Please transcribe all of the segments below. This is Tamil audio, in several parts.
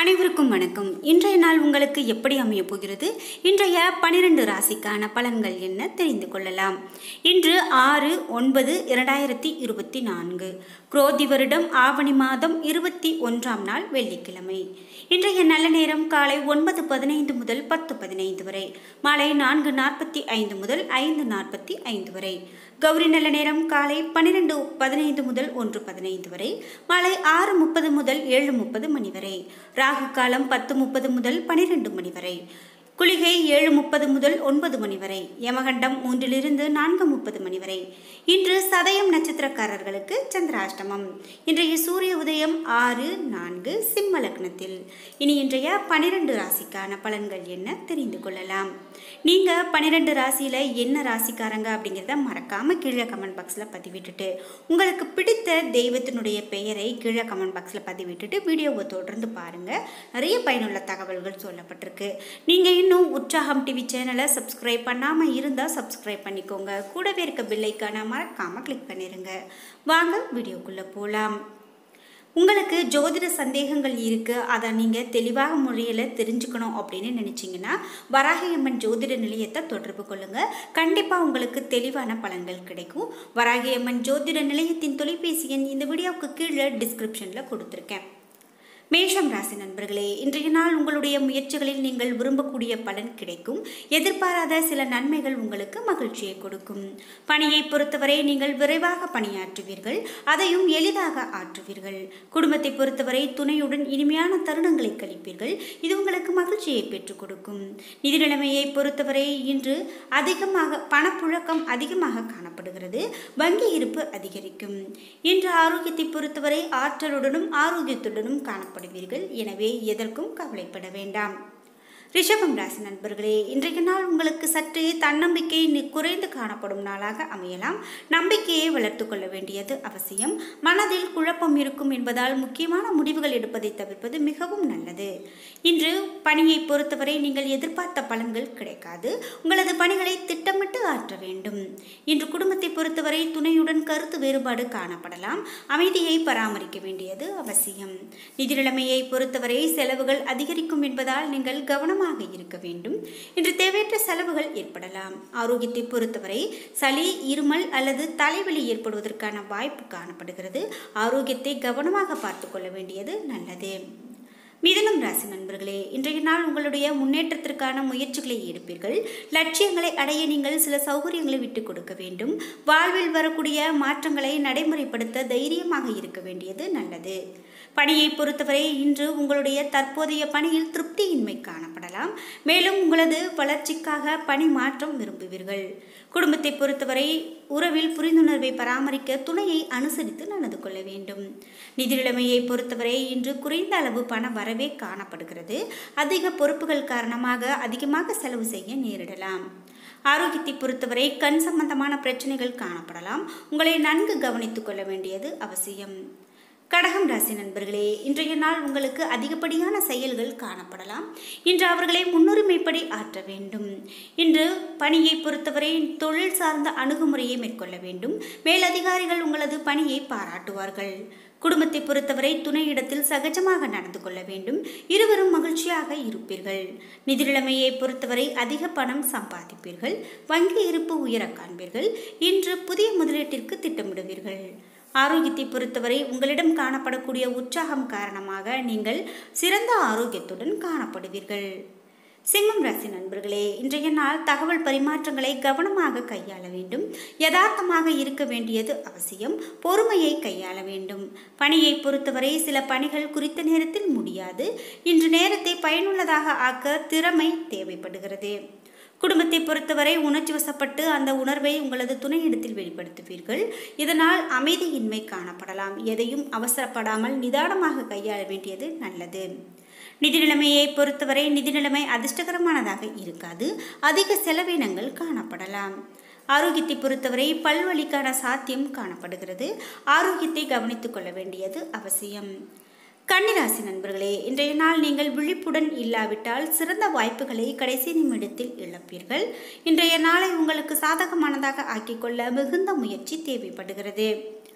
அனைவருக்கும் வணக்கம் இன்றைய நாள் உங்களுக்கு எப்படி அமையப் போகிறது இன்றைய பனிரெண்டு ராசிக்கான பலன்கள் என்ன தெரிந்து கொள்ளலாம் இன்று ஆறு ஒன்பது இரண்டாயிரத்தி இருபத்தி நான்கு குரோதி வருடம் ஆவணி மாதம் இருபத்தி ஒன்றாம் நாள் வெள்ளிக்கிழமை இன்றைய நல்ல நேரம் காலை ஒன்பது பதினைந்து முதல் பத்து பதினைந்து வரை மாலை நான்கு நாற்பத்தி ஐந்து முதல் ஐந்து நாற்பத்தி ஐந்து வரை கௌரி நல்ல நேரம் காலை பன்னிரெண்டு பதினைந்து முதல் ஒன்று பதினைந்து வரை மாலை ஆறு முப்பது முதல் ஏழு முப்பது மணி வரை ராகு காலம் பத்து முப்பது முதல் பனிரெண்டு மணி வரை குளிகை ஏழு முப்பது முதல் ஒன்பது மணி வரை யமகண்டம் மூன்றிலிருந்து நான்கு முப்பது மணி வரை இன்று சதயம் நட்சத்திரக்காரர்களுக்கு சந்திராஷ்டமம் இன்றைய சூரிய உதயம் ஆறு நான்கு சிம்ம லக்னத்தில் இனி இன்றைய பனிரெண்டு ராசிக்கான பலன்கள் என்ன தெரிந்து கொள்ளலாம் நீங்கள் பன்னிரெண்டு ராசியில் என்ன ராசிக்காரங்க அப்படிங்கிறத மறக்காமல் கீழே கமெண்ட் பாக்ஸில் பதிவிட்டுட்டு உங்களுக்கு பிடித்த தெய்வத்தினுடைய பெயரை கீழே கமெண்ட் பாக்ஸில் பதிவிட்டுட்டு வீடியோவை தொடர்ந்து பாருங்கள் நிறைய பயனுள்ள தகவல்கள் சொல்லப்பட்டிருக்கு நீங்கள் இன்னும் உற்சாகம் டிவி சேனலை சப்ஸ்கிரைப் பண்ணாமல் இருந்தால் சப்ஸ்கிரைப் பண்ணிக்கோங்க கூடவே இருக்க பில்லைக்கான மறக்காமல் கிளிக் பண்ணிடுங்க வாங்க வீடியோக்குள்ளே போகலாம் உங்களுக்கு ஜோதிட சந்தேகங்கள் இருக்குது அதை நீங்கள் தெளிவாக முறையில் தெரிஞ்சுக்கணும் அப்படின்னு நினச்சிங்கன்னா வராகியம்மன் ஜோதிட நிலையத்தை தொடர்பு கொள்ளுங்கள் கண்டிப்பாக உங்களுக்கு தெளிவான பலன்கள் கிடைக்கும் வராகியம்மன் ஜோதிட நிலையத்தின் தொலைபேசி எண் இந்த வீடியோவுக்கு கீழே டிஸ்கிரிப்ஷனில் கொடுத்துருக்கேன் மேஷம் ராசி நண்பர்களே இன்றைய நாள் உங்களுடைய முயற்சிகளில் நீங்கள் விரும்பக்கூடிய பலன் கிடைக்கும் எதிர்பாராத சில நன்மைகள் உங்களுக்கு மகிழ்ச்சியை கொடுக்கும் பணியை பொறுத்தவரை நீங்கள் விரைவாக பணியாற்றுவீர்கள் அதையும் எளிதாக ஆற்றுவீர்கள் குடும்பத்தை பொறுத்தவரை துணையுடன் இனிமையான தருணங்களை கழிப்பீர்கள் இது உங்களுக்கு மகிழ்ச்சியை பெற்றுக் கொடுக்கும் நிதி நிலைமையை பொறுத்தவரை இன்று அதிகமாக பணப்புழக்கம் அதிகமாக காணப்படுகிறது வங்கி இருப்பு அதிகரிக்கும் இன்று ஆரோக்கியத்தை பொறுத்தவரை ஆற்றலுடனும் ஆரோக்கியத்துடனும் காணப்படும் கவலைப்படுவீர்கள் எனவே எதற்கும் கவலைப்பட வேண்டாம் ரிஷபம் ராசி நண்பர்களே இன்றைய நாள் உங்களுக்கு சற்று தன்னம்பிக்கை குறைந்து காணப்படும் நாளாக அமையலாம் நம்பிக்கையை வளர்த்து கொள்ள வேண்டியது அவசியம் மனதில் குழப்பம் இருக்கும் என்பதால் முக்கியமான முடிவுகள் எடுப்பதை தவிர்ப்பது மிகவும் நல்லது இன்று பணியை பொறுத்தவரை நீங்கள் எதிர்பார்த்த பலன்கள் கிடைக்காது உங்களது பணிகளை திட்டமிட்டு ஆற்ற வேண்டும் இன்று குடும்பத்தை பொறுத்தவரை துணையுடன் கருத்து வேறுபாடு காணப்படலாம் அமைதியை பராமரிக்க வேண்டியது அவசியம் நிதி நிலைமையை பொறுத்தவரை செலவுகள் அதிகரிக்கும் என்பதால் நீங்கள் கவனம் கவனமாக இருக்க வேண்டும் இன்று தேவையற்ற செலவுகள் ஏற்படலாம் ஆரோக்கியத்தை பொறுத்தவரை சளி இருமல் அல்லது தலைவலி ஏற்படுவதற்கான வாய்ப்பு காணப்படுகிறது ஆரோக்கியத்தை கவனமாக பார்த்து கொள்ள வேண்டியது நல்லது மிதனம் ராசி நண்பர்களே இன்றைய நாள் உங்களுடைய முன்னேற்றத்திற்கான முயற்சிகளை எடுப்பீர்கள் லட்சியங்களை அடைய நீங்கள் சில சௌகரியங்களை விட்டுக் கொடுக்க வேண்டும் வாழ்வில் வரக்கூடிய மாற்றங்களை நடைமுறைப்படுத்த தைரியமாக இருக்க வேண்டியது நல்லது பணியை பொறுத்தவரை இன்று உங்களுடைய தற்போதைய பணியில் திருப்தியின்மை காணப்படலாம் மேலும் உங்களது வளர்ச்சிக்காக பணி மாற்றம் விரும்புவீர்கள் குடும்பத்தை பொறுத்தவரை உறவில் புரிந்துணர்வை பராமரிக்க துணையை அனுசரித்து நடந்து கொள்ள வேண்டும் நிதி நிலைமையை பொறுத்தவரை இன்று குறைந்த அளவு பண வரவே காணப்படுகிறது அதிக பொறுப்புகள் காரணமாக அதிகமாக செலவு செய்ய நேரிடலாம் ஆரோக்கியத்தை பொறுத்தவரை கண் சம்பந்தமான பிரச்சனைகள் காணப்படலாம் உங்களை நன்கு கவனித்துக் கொள்ள வேண்டியது அவசியம் கடகம் ராசி நண்பர்களே இன்றைய நாள் உங்களுக்கு அதிகப்படியான செயல்கள் காணப்படலாம் இன்று அவர்களை முன்னுரிமைப்படி ஆற்ற வேண்டும் இன்று பணியை பொறுத்தவரை தொழில் சார்ந்த அணுகுமுறையை மேற்கொள்ள வேண்டும் மேலதிகாரிகள் உங்களது பணியை பாராட்டுவார்கள் குடும்பத்தை பொறுத்தவரை துணையிடத்தில் சகஜமாக நடந்து கொள்ள வேண்டும் இருவரும் மகிழ்ச்சியாக இருப்பீர்கள் நிதி நிலைமையை பொறுத்தவரை அதிக பணம் சம்பாதிப்பீர்கள் வங்கி இருப்பு உயர காண்பீர்கள் இன்று புதிய முதலீட்டிற்கு திட்டமிடுவீர்கள் ஆரோக்கியத்தை பொறுத்தவரை உங்களிடம் காணப்படக்கூடிய உற்சாகம் காரணமாக நீங்கள் சிறந்த ஆரோக்கியத்துடன் காணப்படுவீர்கள் சிம்மம் ராசி நண்பர்களே இன்றைய நாள் தகவல் பரிமாற்றங்களை கவனமாக கையாள வேண்டும் யதார்த்தமாக இருக்க வேண்டியது அவசியம் பொறுமையை கையாள வேண்டும் பணியை பொறுத்தவரை சில பணிகள் குறித்த நேரத்தில் முடியாது இன்று நேரத்தை பயனுள்ளதாக ஆக்க திறமை தேவைப்படுகிறது குடும்பத்தை பொறுத்தவரை உணர்ச்சி வசப்பட்டு அந்த உணர்வை உங்களது துணையிடத்தில் வெளிப்படுத்துவீர்கள் இதனால் அமைதியின்மை காணப்படலாம் எதையும் அவசரப்படாமல் நிதானமாக கையாள வேண்டியது நல்லது நிதி நிலைமையை பொறுத்தவரை நிதி நிலைமை அதிர்ஷ்டகரமானதாக இருக்காது அதிக செலவினங்கள் காணப்படலாம் ஆரோக்கியத்தை பொறுத்தவரை பல்வழிக்கான சாத்தியம் காணப்படுகிறது ஆரோக்கியத்தை கவனித்துக் கொள்ள வேண்டியது அவசியம் கன்னிராசி நண்பர்களே இன்றைய நாள் நீங்கள் விழிப்புடன் இல்லாவிட்டால் சிறந்த வாய்ப்புகளை கடைசி நிமிடத்தில் இழப்பீர்கள் இன்றைய நாளை உங்களுக்கு சாதகமானதாக ஆக்கிக்கொள்ள மிகுந்த முயற்சி தேவைப்படுகிறது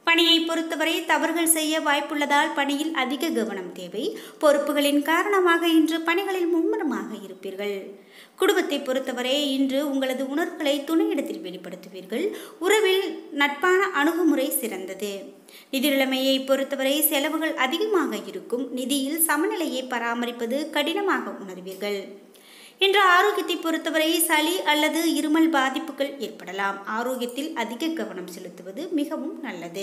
பணியை பொறுத்தவரை தவறுகள் செய்ய வாய்ப்புள்ளதால் பணியில் அதிக கவனம் தேவை பொறுப்புகளின் காரணமாக இன்று பணிகளில் மும்முரமாக இருப்பீர்கள் குடும்பத்தை பொறுத்தவரை இன்று உங்களது உணர்வுகளை துணையிடத்தில் வெளிப்படுத்துவீர்கள் உறவில் நட்பான அணுகுமுறை சிறந்தது நிதி நிலைமையை பொறுத்தவரை செலவுகள் அதிகமாக இருக்கும் நிதியில் சமநிலையை பராமரிப்பது கடினமாக உணர்வீர்கள் இன்று ஆரோக்கியத்தை பொறுத்தவரை சளி அல்லது இருமல் பாதிப்புகள் ஏற்படலாம் ஆரோக்கியத்தில் அதிக கவனம் செலுத்துவது மிகவும் நல்லது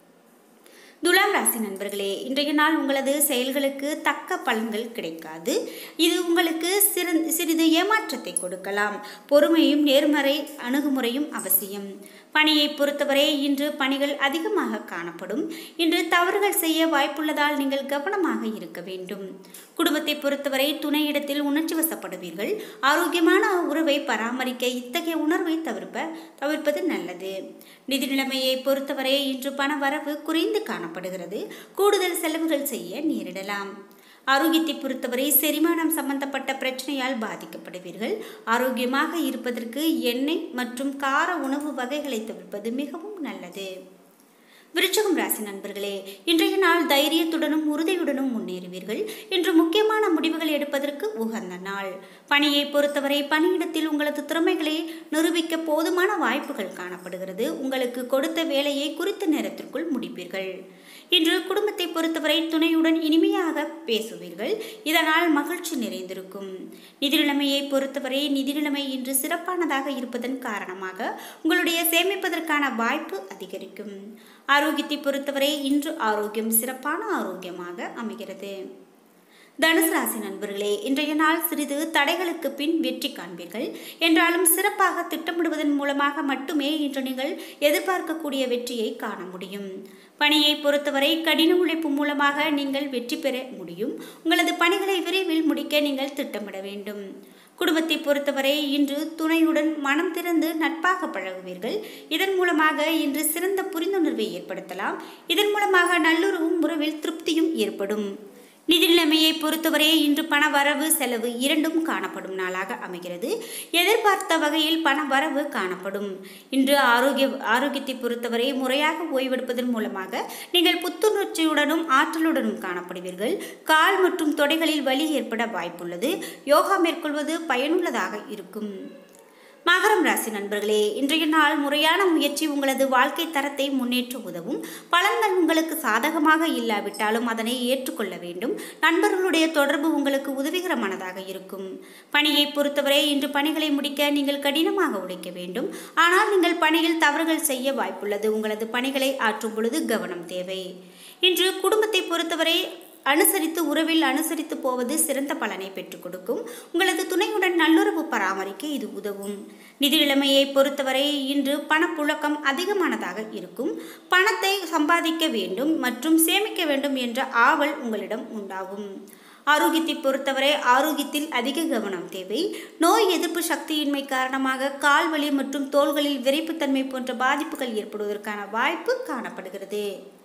துலாம் ராசி நண்பர்களே இன்றைய நாள் உங்களது செயல்களுக்கு தக்க பலன்கள் கிடைக்காது இது உங்களுக்கு சிறந்த சிறிது ஏமாற்றத்தை கொடுக்கலாம் பொறுமையும் நேர்மறை அணுகுமுறையும் அவசியம் பணியை பொறுத்தவரை இன்று பணிகள் அதிகமாக காணப்படும் இன்று தவறுகள் செய்ய வாய்ப்புள்ளதால் நீங்கள் கவனமாக இருக்க வேண்டும் குடும்பத்தை பொறுத்தவரை துணையிடத்தில் உணர்ச்சி வசப்படுவீர்கள் ஆரோக்கியமான உறவை பராமரிக்க இத்தகைய உணர்வை தவிர்ப்ப தவிர்ப்பது நல்லது நிதி நிலைமையை பொறுத்தவரை இன்று பண வரவு குறைந்து காணப்படுகிறது கூடுதல் செலவுகள் செய்ய நேரிடலாம் ஆரோக்கியத்தை பொறுத்தவரை செரிமானம் சம்பந்தப்பட்ட பிரச்சனையால் பாதிக்கப்படுவீர்கள் ஆரோக்கியமாக இருப்பதற்கு எண்ணெய் மற்றும் கார உணவு வகைகளை தவிர்ப்பது மிகவும் நல்லது விருச்சகம் ராசி நண்பர்களே இன்றைய நாள் தைரியத்துடனும் உறுதியுடனும் முன்னேறுவீர்கள் இன்று முக்கியமான முடிவுகள் எடுப்பதற்கு உகந்த நாள் பணியை பொறுத்தவரை பணியிடத்தில் உங்களது திறமைகளை நிரூபிக்க போதுமான வாய்ப்புகள் காணப்படுகிறது உங்களுக்கு கொடுத்த வேலையை குறித்த நேரத்திற்குள் முடிப்பீர்கள் இன்று குடும்பத்தை பொறுத்தவரை துணையுடன் இனிமையாக பேசுவீர்கள் இதனால் மகிழ்ச்சி நிறைந்திருக்கும் நிதி நிலைமையை பொறுத்தவரை நிதி நிலைமை இன்று சிறப்பானதாக இருப்பதன் காரணமாக உங்களுடைய சேமிப்பதற்கான வாய்ப்பு அதிகரிக்கும் ஆரோக்கியத்தை பொறுத்தவரை இன்று ஆரோக்கியம் சிறப்பான ஆரோக்கியமாக அமைகிறது தனுசு ராசி நண்பர்களே இன்றைய நாள் சிறிது தடைகளுக்கு பின் வெற்றி காண்பீர்கள் என்றாலும் சிறப்பாக திட்டமிடுவதன் மூலமாக மட்டுமே இன்று நீங்கள் எதிர்பார்க்கக்கூடிய வெற்றியை காண முடியும் பணியை பொறுத்தவரை கடின உழைப்பு மூலமாக நீங்கள் வெற்றி பெற முடியும் உங்களது பணிகளை விரைவில் முடிக்க நீங்கள் திட்டமிட வேண்டும் குடும்பத்தை பொறுத்தவரை இன்று துணையுடன் மனம் திறந்து நட்பாக பழகுவீர்கள் இதன் மூலமாக இன்று சிறந்த புரிந்துணர்வை ஏற்படுத்தலாம் இதன் மூலமாக நல்லுறவும் உறவில் திருப்தியும் ஏற்படும் நிதி நிலைமையை பொறுத்தவரை இன்று பண வரவு செலவு இரண்டும் காணப்படும் நாளாக அமைகிறது எதிர்பார்த்த வகையில் பண வரவு காணப்படும் இன்று ஆரோக்கிய ஆரோக்கியத்தை பொறுத்தவரை முறையாக ஓய்வெடுப்பதன் மூலமாக நீங்கள் புத்துணர்ச்சியுடனும் ஆற்றலுடனும் காணப்படுவீர்கள் கால் மற்றும் தொடைகளில் வலி ஏற்பட வாய்ப்புள்ளது யோகா மேற்கொள்வது பயனுள்ளதாக இருக்கும் மகரம் ராசி நண்பர்களே இன்றைய நாள் முறையான முயற்சி உங்களது வாழ்க்கை தரத்தை முன்னேற்ற உதவும் பலன்கள் உங்களுக்கு சாதகமாக இல்லாவிட்டாலும் அதனை ஏற்றுக்கொள்ள வேண்டும் நண்பர்களுடைய தொடர்பு உங்களுக்கு உதவிகரமானதாக இருக்கும் பணியை பொறுத்தவரை இன்று பணிகளை முடிக்க நீங்கள் கடினமாக உழைக்க வேண்டும் ஆனால் நீங்கள் பணியில் தவறுகள் செய்ய வாய்ப்புள்ளது உங்களது பணிகளை ஆற்றும் பொழுது கவனம் தேவை இன்று குடும்பத்தை பொறுத்தவரை அனுசரித்து உறவில் அனுசரித்து போவது சிறந்த பலனை பெற்றுக் கொடுக்கும் உங்களது துணையுடன் நல்லுறவு பராமரிக்க இது உதவும் நிதி நிலைமையை பொறுத்தவரை இன்று பணப்புழக்கம் அதிகமானதாக இருக்கும் பணத்தை சம்பாதிக்க வேண்டும் மற்றும் சேமிக்க வேண்டும் என்ற ஆவல் உங்களிடம் உண்டாகும் ஆரோக்கியத்தை பொறுத்தவரை ஆரோக்கியத்தில் அதிக கவனம் தேவை நோய் எதிர்ப்பு சக்தியின்மை காரணமாக கால்வலி மற்றும் தோள்களில் விரைப்புத்தன்மை போன்ற பாதிப்புகள் ஏற்படுவதற்கான வாய்ப்பு காணப்படுகிறது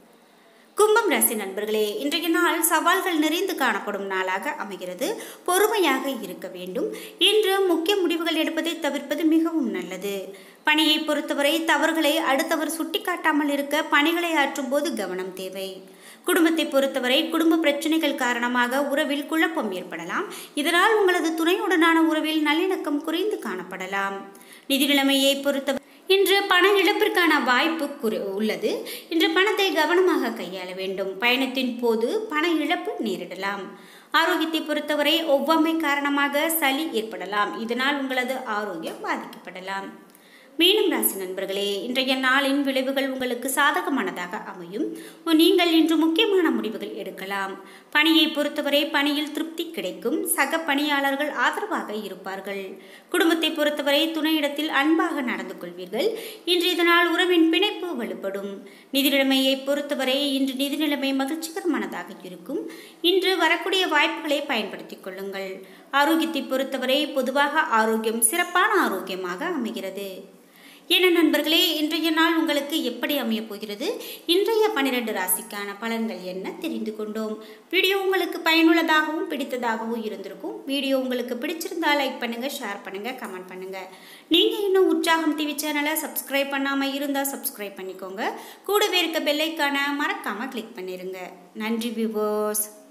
கும்பம் ராசி நண்பர்களே இன்றைய நாள் சவால்கள் நிறைந்து காணப்படும் நாளாக அமைகிறது பொறுமையாக இருக்க வேண்டும் இன்று முக்கிய முடிவுகள் எடுப்பதை தவிர்ப்பது மிகவும் நல்லது பணியை பொறுத்தவரை தவறுகளை அடுத்தவர் சுட்டிக்காட்டாமல் இருக்க பணிகளை ஆற்றும் போது கவனம் தேவை குடும்பத்தை பொறுத்தவரை குடும்ப பிரச்சனைகள் காரணமாக உறவில் குழப்பம் ஏற்படலாம் இதனால் உங்களது துணையுடனான உறவில் நல்லிணக்கம் குறைந்து காணப்படலாம் நிதி நிலைமையை பொறுத்தவரை இன்று பண இழப்பிற்கான வாய்ப்பு குறை உள்ளது இன்று பணத்தை கவனமாக கையாள வேண்டும் பயணத்தின் போது பண இழப்பு நேரிடலாம் ஆரோக்கியத்தை பொறுத்தவரை ஒவ்வாமை காரணமாக சளி ஏற்படலாம் இதனால் உங்களது ஆரோக்கியம் பாதிக்கப்படலாம் மீனம் ராசி நண்பர்களே இன்றைய நாளின் விளைவுகள் உங்களுக்கு சாதகமானதாக அமையும் நீங்கள் இன்று முக்கியமான முடிவுகள் எடுக்கலாம் பணியை பொறுத்தவரை பணியில் திருப்தி கிடைக்கும் சக பணியாளர்கள் ஆதரவாக இருப்பார்கள் குடும்பத்தை பொறுத்தவரை துணையிடத்தில் அன்பாக நடந்து கொள்வீர்கள் இன்று இதனால் உறவின் பிணைப்பு வலுப்படும் நிதி நிலைமையை பொறுத்தவரை இன்று நிதி நிலைமை மகிழ்ச்சிகரமானதாக இருக்கும் இன்று வரக்கூடிய வாய்ப்புகளை பயன்படுத்திக் கொள்ளுங்கள் ஆரோக்கியத்தை பொறுத்தவரை பொதுவாக ஆரோக்கியம் சிறப்பான ஆரோக்கியமாக அமைகிறது என்ன நண்பர்களே இன்றைய நாள் உங்களுக்கு எப்படி அமையப் போகிறது இன்றைய பன்னிரண்டு ராசிக்கான பலன்கள் என்ன தெரிந்து கொண்டோம் வீடியோ உங்களுக்கு பயனுள்ளதாகவும் பிடித்ததாகவும் இருந்திருக்கும் வீடியோ உங்களுக்கு பிடிச்சிருந்தா லைக் பண்ணுங்க ஷேர் பண்ணுங்க கமெண்ட் பண்ணுங்க நீங்க இன்னும் உற்சாகம் டிவி சேனலை சப்ஸ்கிரைப் பண்ணாம இருந்தா சப்ஸ்கிரைப் பண்ணிக்கோங்க கூடவே இருக்க பெல்லைக்கான மறக்காம கிளிக் பண்ணிருங்க நன்றி விவோஸ்